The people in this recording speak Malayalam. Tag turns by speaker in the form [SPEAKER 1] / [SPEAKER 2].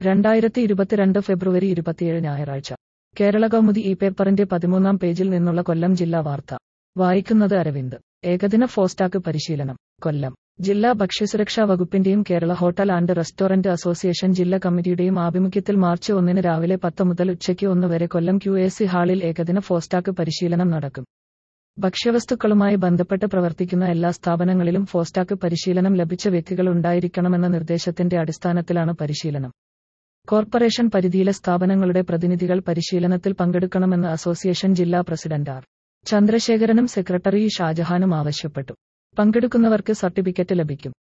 [SPEAKER 1] രണ്ടായിരത്തി ഇരുപത്തിരണ്ട് ഫെബ്രുവരി ഇരുപത്തിയേഴ് ഞായറാഴ്ച കേരള കൗമുദി ഈ പേപ്പറിന്റെ പതിമൂന്നാം പേജിൽ നിന്നുള്ള കൊല്ലം ജില്ലാ വാർത്ത വായിക്കുന്നത് അരവിന്ദ് ഏകദിന ഫോസ്റ്റാക്ക് പരിശീലനം കൊല്ലം ജില്ലാ ഭക്ഷ്യസുരക്ഷാ വകുപ്പിന്റെയും Kerala hotel and restaurant association ജില്ലാ കമ്മിറ്റിയുടെയും ആഭിമുഖ്യത്തിൽ മാർച്ച് ഒന്നിന് രാവിലെ പത്ത് മുതൽ ഉച്ചയ്ക്ക് ഒന്ന് വരെ കൊല്ലം ക്യു എ സി ഹാളിൽ ഏകദിന ഫോസ്റ്റാക്ക് പരിശീലനം നടക്കും ഭക്ഷ്യവസ്തുക്കളുമായി ബന്ധപ്പെട്ട് പ്രവർത്തിക്കുന്ന എല്ലാ സ്ഥാപനങ്ങളിലും ഫോസ്റ്റാക്ക് പരിശീലനം ലഭിച്ച വ്യക്തികൾ ഉണ്ടായിരിക്കണമെന്ന നിർദ്ദേശത്തിന്റെ അടിസ്ഥാനത്തിലാണ് പരിശീലനം കോർപ്പറേഷൻ പരിധിയിലെ സ്ഥാപനങ്ങളുടെ പ്രതിനിധികൾ പരിശീലനത്തിൽ പങ്കെടുക്കണമെന്ന് അസോസിയേഷൻ ജില്ലാ പ്രസിഡന്റ് ആർ ചന്ദ്രശേഖരനും സെക്രട്ടറി ഷാജഹാനും ആവശ്യപ്പെട്ടു പങ്കെടുക്കുന്നവർക്ക് സർട്ടിഫിക്കറ്റ് ലഭിക്കും